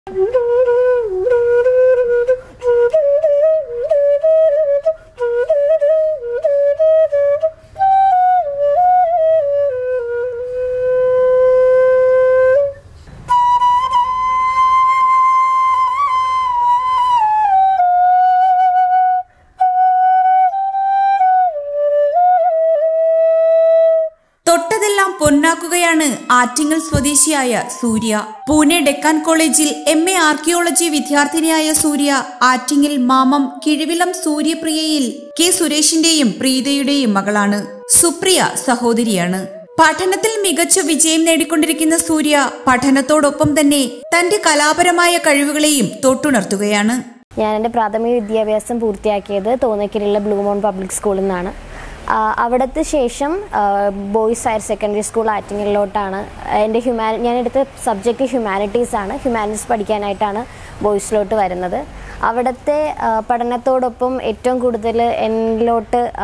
തൊട്ടതെല്ലാം പൊന്നാക്കുകയാണ് ആറ്റിങ്ങൽ സ്വദേശിയായ സൂര്യ പൂനെ ഡെക്കാൻ കോളേജിൽ M A archaeology വിദ്യാർത്ഥിനിയായ സൂര്യ ആറ്റിങ്ങൽ മാമം കിഴിവിലം സൂര്യപ്രിയയിൽ കെ സുരേഷിന്റെയും പ്രീതയുടെയും മകളാണ് സുപ്രിയ സഹോദരിയാണ് പഠനത്തിൽ മികച്ച വിജയം നേടിക്കൊണ്ടിരിക്കുന്ന സൂര്യ പഠനത്തോടൊപ്പം തന്നെ തന്റെ കലാപരമായ കഴിവുകളെയും തൊട്ടുണർത്തുകയാണ് ഞാൻ എൻ്റെ പ്രാഥമിക വിദ്യാഭ്യാസം പൂർത്തിയാക്കിയത് തോന്നയ്ക്കലുള്ള ബ്ലൂമോൺ പബ്ലിക് സ്കൂളിൽ നിന്നാണ് ആ, അവിടുത്തെ ശേഷം ആ, ബോയ്സ് ഹയർ സെക്കൻഡറി സ്കൂൾ ആറ്റിങ്ങലിലോട്ടാണ് എൻ്റെ ഹ്യൂമാനി ഞാൻ എടുത്ത സബ്ജക്റ്റ് ഹ്യൂമാനിറ്റീസ് ആണ് ഹ്യൂമാനിറ്റീസ് പഠിക്കാനായിട്ടാണ് ബോയ്സിലോട്ട് വരുന്നത് അവിടുത്തെ ആ, പഠനത്തോടൊപ്പം ഏറ്റവും കൂടുതൽ എന്നിലോട്ട് ആ,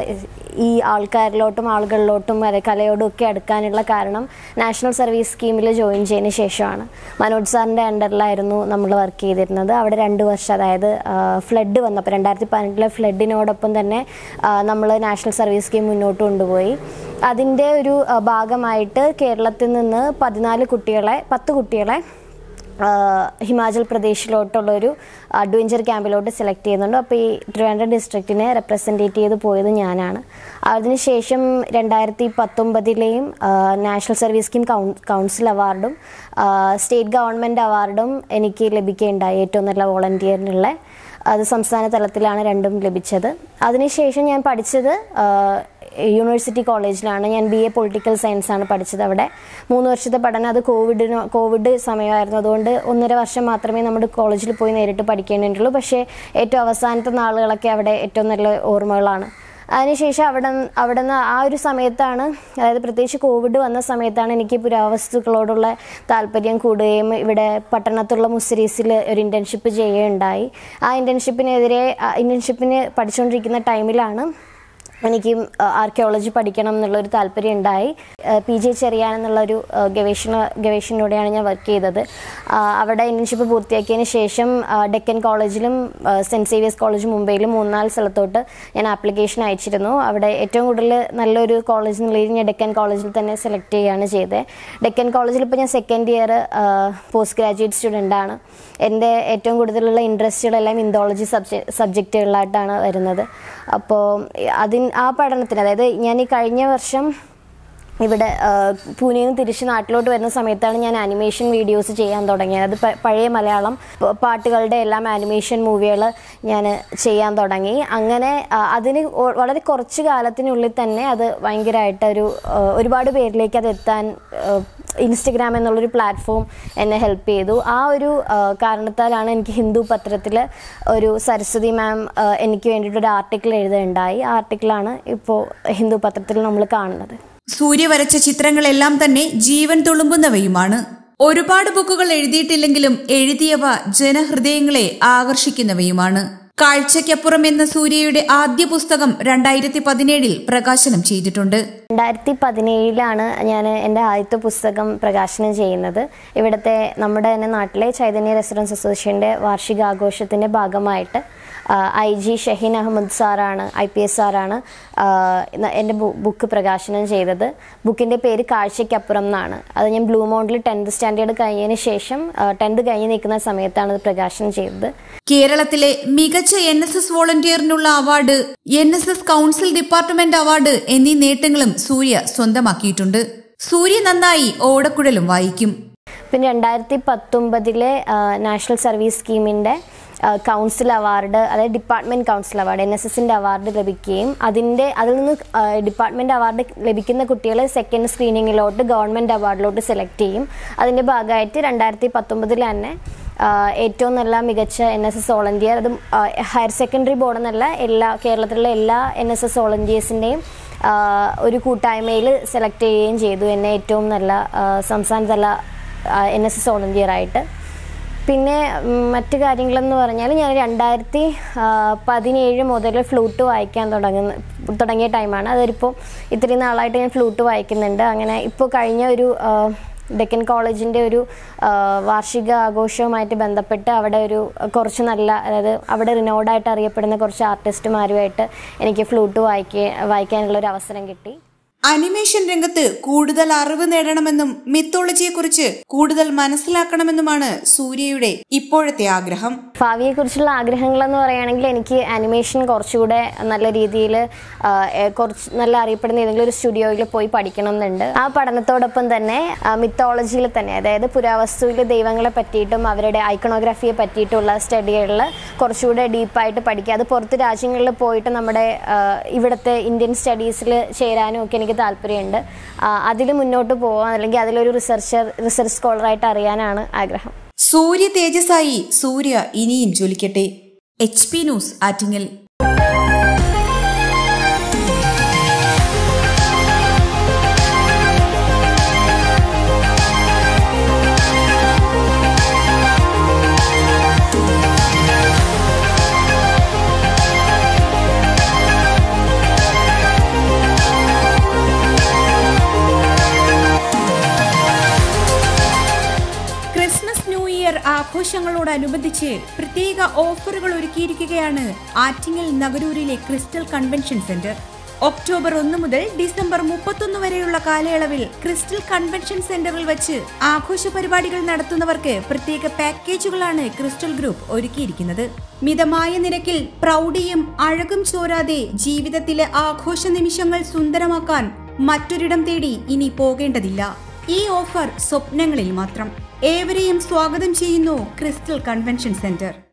ഈ ആൾക്കാരിലോട്ടും ആളുകളിലോട്ടും അതെ കലയോടും ഒക്കെ അടുക്കാനുള്ള കാരണം നാഷണൽ സർവീസ് സ്കീമിൽ ജോയിൻ ചെയ്തതിന് ശേഷമാണ് മനോജ് സാറിൻ്റെ അണ്ടറിലായിരുന്നു നമ്മൾ വർക്ക് ചെയ്തിരുന്നത് അവിടെ രണ്ട് വർഷം അതായത് ഫ്ലഡ് വന്നപ്പോൾ രണ്ടായിരത്തി പതിനെട്ടിലെ ഫ്ലഡിനോടൊപ്പം തന്നെ നമ്മൾ നാഷണൽ സർവീസ് സ്കീം മുന്നോട്ട് കൊണ്ടുപോയി അതിൻ്റെ ഒരു ആ, ഭാഗമായിട്ട് കേരളത്തിൽ നിന്ന് പതിനാല് കുട്ടികളെ പത്ത് കുട്ടികളെ ആഹ് ഹിമാചൽ പ്രദേശിലോട്ടുള്ളൊരു അഡ്വഞ്ചർ ക്യാമ്പിലോട്ട് സെലക്ട് ചെയ്യുന്നുണ്ട് അപ്പോൾ ഈ ട്രിവാൻഡ്രം ഡിസ്ട്രിക്റ്റിനെ റെപ്രസെൻറ്റേറ്റ് ചെയ്ത് പോയത് ഞാനാണ് അതിനുശേഷം രണ്ടായിരത്തി പത്തൊമ്പതിലെയും നാഷണൽ സർവീസ് സ്കീം കൗൺ കൗൺസിൽ അവാർഡും സ്റ്റേറ്റ് ഗവൺമെൻറ് അവാർഡും എനിക്ക് ലഭിക്കുകയുണ്ടായി ഏറ്റവും നല്ല വോളണ്ടിയറിനുള്ള അത് സംസ്ഥാന തലത്തിലാണ് രണ്ടും ലഭിച്ചത് അതിനുശേഷം ഞാൻ പഠിച്ചത് ആഹ് യൂണിവേഴ്സിറ്റി കോളേജിലാണ് ഞാൻ ബി എ പൊളിറ്റിക്കൽ സയൻസ് ആണ് പഠിച്ചത് അവിടെ മൂന്ന് വർഷത്തെ പഠനം അത് കോവിഡിന് കോവിഡ് സമയമായിരുന്നു അതുകൊണ്ട് ഒന്നര വർഷം മാത്രമേ നമ്മുടെ കോളേജിൽ പോയി നേരിട്ട് പഠിക്കേണ്ടിയുള്ളൂ പക്ഷേ ഏറ്റവും അവസാനത്തെ നാളുകളൊക്കെ അവിടെ ഏറ്റവും നല്ല ഓർമ്മകളാണ് അതിനുശേഷം അവിടെ അവിടെ നിന്ന് ആ ഒരു സമയത്താണ് അതായത് പ്രത്യേകിച്ച് കോവിഡ് വന്ന സമയത്താണ് എനിക്ക് പുരാവസ്തുക്കളോടുള്ള താല്പര്യം കൂടുകയും ഇവിടെ പട്ടണത്തുള്ള മുസ്രീസിൽ ഒരു ഇൻറ്റേൺഷിപ്പ് ചെയ്യുകയുണ്ടായി ആ ഇൻറ്റേൺഷിപ്പിനെതിരെ ഇൻറ്റേൺഷിപ്പിന് പഠിച്ചുകൊണ്ടിരിക്കുന്ന ടൈമിലാണ് എനിക്ക് ആർക്കിയോളജി പഠിക്കണം എന്നുള്ളൊരു താല്പര്യം ഉണ്ടായി പി ജി ചെറിയാൻ എന്നുള്ളൊരു ആ, ഗവേഷണ ഗവേഷണയോടെയാണ് ഞാൻ വർക്ക് ചെയ്തത് ആ, അവിടെ ഇന്റേൺഷിപ്പ് പൂർത്തിയാക്കിയതിന് ശേഷം ആ, ഡെക്കൻ കോളേജിലും ആ, സെൻറ്റ് സേവിയേഴ്സ് കോളേജ് മുംബൈയിലും മൂന്നാല് സ്ഥലത്തോട്ട് ഞാൻ ആപ്ലിക്കേഷൻ അയച്ചിരുന്നു അവിടെ ഏറ്റവും കൂടുതൽ നല്ലൊരു കോളേജ് എന്നുള്ളത് ഞാൻ ഡെക്കൻ കോളേജിൽ തന്നെ സെലക്ട് ചെയ്യുകയാണ് ചെയ്തത് ഡെക്കൻ കോളേജിൽ ഇപ്പോൾ ഞാൻ second year post graduate student ആണ് എൻ്റെ ഏറ്റവും കൂടുതലുള്ള ഇൻട്രസ്റ്റുകളെല്ലാം ഇന്തോളജി സബ്ജെ സബ്ജക്റ്റുകളിലായിട്ടാണ് വരുന്നത് അപ്പോൾ അതിന് ആ പഠനത്തിന് അതായത് ഞാൻ ഈ കഴിഞ്ഞ വർഷം ഇവിടെ ആ, പൂനെയിൽ നിന്ന് തിരിച്ച് നാട്ടിലോട്ട് വരുന്ന സമയത്താണ് ഞാൻ ആനിമേഷൻ വീഡിയോസ് ചെയ്യാൻ തുടങ്ങിയത് അത് പ- പഴയ മലയാളം പ- പാട്ടുകളുടെ എല്ലാം ആനിമേഷൻ മൂവികൾ ഞാൻ ചെയ്യാൻ തുടങ്ങി അങ്ങനെ ആ, അതിന് ഒ- വളരെ കുറച്ച് കാലത്തിനുള്ളിൽ തന്നെ അത് ഭയങ്കരമായിട്ട് ഒരു ആ, ഒരുപാട് പേരിലേക്ക് അത് എത്താൻ ആ, ഇൻസ്റ്റഗ്രാം എന്നുള്ളൊരു പ്ലാറ്റ്ഫോം എന്നെ ഹെൽപ്പ് ചെയ്തു ആ ഒരു ആ, കാരണത്താലാണ് എനിക്ക് ഹിന്ദു പത്രത്തിൽ ഒരു സരസ്വതി മാം ആ, എനിക്ക് വേണ്ടിയിട്ടൊരു ആർട്ടിക്കിൾ എഴുതുകയുണ്ടായി ആ ആർട്ടിക്കിളാണ് ഇപ്പോൾ ഹിന്ദു പത്രത്തിൽ നമ്മൾ കാണുന്നത് സൂര്യ വരച്ച ചിത്രങ്ങളെല്ലാം തന്നെ ജീവൻ തുളുമ്പുന്നവയുമാണ് ഒരുപാട് ബുക്കുകൾ എഴുതിയിട്ടില്ലെങ്കിലും എഴുതിയവ ജനഹൃദയങ്ങളെ ആകർഷിക്കുന്നവയുമാണ് കാഴ്ചയ്ക്കപ്പുറം എന്ന സൂര്യയുടെ ആദ്യ പുസ്തകം രണ്ടായിരത്തി പതിനേഴിൽ പ്രകാശനം ചെയ്തിട്ടുണ്ട് രണ്ടായിരത്തി പതിനേഴിലാണ് ഞാൻ എൻ്റെ ആദ്യത്തെ പുസ്തകം പ്രകാശനം ചെയ്യുന്നത് ഇവിടുത്തെ നമ്മുടെ തന്നെ നാട്ടിലെ ചൈതന്യ റെസിഡൻസ് അസോസിയേഷൻ്റെ വാർഷികാഘോഷത്തിൻ്റെ ഭാഗമായിട്ട് ഐ ജി ഷഹീൻ അഹമ്മദ് സാറാണ് ഐ പി എസ് സാറാണ് ആ, ന- എൻ്റെ ബു- ബുക്ക് പ്രകാശനം ചെയ്തത് ബുക്കിൻ്റെ പേര് കാഴ്ചയ്ക്കപ്പുറം എന്നാണ് അത് ഞാൻ ബ്ലൂ മൗണ്ടിൽ ടെൻത്ത് സ്റ്റാൻഡേർഡ് കഴിഞ്ഞതിന് ശേഷം ടെൻത്ത് കഴിഞ്ഞ് നിൽക്കുന്ന സമയത്താണ് അത് പ്രകാശനം ചെയ്തത് കേരളത്തിലെ മികച്ച എൻ എസ് എസ് വോളണ്ടിയറിനുള്ള award N S S council department award എന്നീ നേട്ടങ്ങളും സൂര്യ സ്വന്തമാക്കിയിട്ടുണ്ട് സൂര്യ നന്നായി ഓടക്കുഴലും വായിക്കും പിന്നെ രണ്ടായിരത്തി പത്തൊമ്പതിലെ നാഷണൽ സർവീസ് സ്കീമിൻ്റെ കൗൺസിൽ അവാർഡ് അതായത് department council award N S എസിൻ്റെ അവാർഡ് ലഭിക്കുകയും അതിൻ്റെ അതിൽ നിന്ന് ഡിപ്പാർട്ട്മെൻറ്റ് അവാർഡ് ലഭിക്കുന്ന കുട്ടികളെ സെക്കൻഡ് സ്ക്രീനിങ്ങിലോട്ട് ഗവൺമെൻറ് അവാർഡിലോട്ട് സെലക്ട് ചെയ്യും അതിൻ്റെ ഭാഗമായിട്ട് രണ്ടായിരത്തി പത്തൊമ്പതിൽ തന്നെ ആ, ഏറ്റവും നല്ല മികച്ച എൻ എസ് എസ് വോളണ്ടിയർ അതും ആ, ഹയർ സെക്കൻഡറി ബോർഡ് എന്നല്ല എല്ലാ കേരളത്തിലുള്ള എല്ലാ എൻ എസ് എസ് വോളണ്ടിയേഴ്സിൻ്റെയും ഒരു കൂട്ടായ്മയിൽ സെലക്ട് ചെയ്യുകയും ചെയ്തു എന്നെ ഏറ്റവും നല്ല ആ, സംസ്ഥാനതല എൻ എസ് എസ് വോളണ്ടിയറായിട്ട് പിന്നെ ഉം, മറ്റു കാര്യങ്ങളെന്ന് പറഞ്ഞാൽ ഞാൻ രണ്ടായിരത്തി പതിനേഴ് മുതൽ ഫ്ലൂട്ട് വായിക്കാൻ തുടങ്ങുന്ന തുടങ്ങിയ ടൈമാണ് അതൊരിപ്പോൾ ഇത്രയും നാളായിട്ട് ഞാൻ ഫ്ലൂട്ട് വായിക്കുന്നുണ്ട് അങ്ങനെ ഇപ്പോൾ കഴിഞ്ഞ ഒരു ആ, ഡെക്കൻ കോളേജിൻ്റെ ഒരു ആ, വാർഷിക ആഘോഷവുമായിട്ട് ബന്ധപ്പെട്ട് അവിടെ ഒരു കുറച്ച് നല്ല അതായത് അവിടെ റിനോഡായിട്ട് അറിയപ്പെടുന്ന കുറച്ച് ആർട്ടിസ്റ്റുമാരുമായിട്ട് എനിക്ക് ഫ്ലൂട്ട് വായിക്കുക വായിക്കാനുള്ള ഒരു അവസരം കിട്ടി അനിമേഷൻ രംഗത്ത് കൂടുതൽ അറിവ് നേടണമെന്നും മിത്തോളജിയെക്കുറിച്ച് കൂടുതൽ മനസ്സിലാക്കണമെന്നുമാണ് സൂര്യയുടെ ഇപ്പോഴത്തെ ആഗ്രഹം ഭാവിയെക്കുറിച്ചുള്ള ആഗ്രഹങ്ങൾ എന്ന് പറയുകയാണെങ്കിൽ എനിക്ക് ആനിമേഷൻ കുറച്ചുകൂടെ നല്ല രീതിയിൽ കുറച്ച് നല്ല അറിയപ്പെടുന്ന ഏതെങ്കിലും ഒരു സ്റ്റുഡിയോയിൽ പോയി പഠിക്കണം എന്നുണ്ട് ആ പഠനത്തോടൊപ്പം തന്നെ മിത്തോളജിയിൽ തന്നെ അതായത് പുരാവസ്തുവിൽ ദൈവങ്ങളെ പറ്റിയിട്ടും അവരുടെ ഐക്കണോഗ്രാഫിയെ പറ്റിയിട്ടുള്ള സ്റ്റഡികളിൽ കുറച്ചുകൂടെ ഡീപ്പായിട്ട് പഠിക്കുക അത് പുറത്ത് രാജ്യങ്ങളിൽ പോയിട്ട് നമ്മുടെ ആ, ഇവിടുത്തെ ഇന്ത്യൻ സ്റ്റഡീസിൽ ചേരാനും ഒക്കെ എനിക്ക് താല്പര്യമുണ്ട് അതിൽ മുന്നോട്ട് പോകാൻ അല്ലെങ്കിൽ അതിലൊരു റിസർച്ചർ റിസർച്ച് സ്കോളറായിട്ട് അറിയാനാണ് ആഗ്രഹം സൂര്യ തേജസ്സായി സൂര്യ ഇനിയും ജ്വലിക്കട്ടെ H P news Attingal Christmas new year ആഘോഷങ്ങളോടനുബന്ധിച്ച് പ്രത്യേക ഓഫറുകൾ ഒരുക്കിയിരിക്കുകയാണ് ആറ്റിങ്ങൽ നഗരൂരിലെ ക്രിസ്റ്റൽ കൺവെൻഷൻ സെന്റർ ഒക്ടോബർ ഒന്ന് മുതൽ ഡിസംബർ മുപ്പത്തൊന്ന് വരെയുള്ള കാലയളവിൽ ക്രിസ്റ്റൽ കൺവെൻഷൻ സെന്ററിൽ വെച്ച് ആഘോഷ പരിപാടികൾ നടത്തുന്നവർക്ക് പ്രത്യേക പാക്കേജുകളാണ് ക്രിസ്റ്റൽ ഗ്രൂപ്പ് ഒരുക്കിയിരിക്കുന്നത് മിതമായ നിരക്കിൽ പ്രൗഢിയും അഴകും ചോരാതെ ജീവിതത്തിലെ ആഘോഷ നിമിഷങ്ങൾ സുന്ദരമാക്കാൻ മറ്റൊരിടം തേടി ഇനി പോകേണ്ടതില്ല ഈ ഓഫർ സ്വപ്നങ്ങളിൽ മാത്രം ഏവരെയും സ്വാഗതം ചെയ്യുന്നു ക്രിസ്റ്റൽ കൺവെൻഷൻ സെന്റർ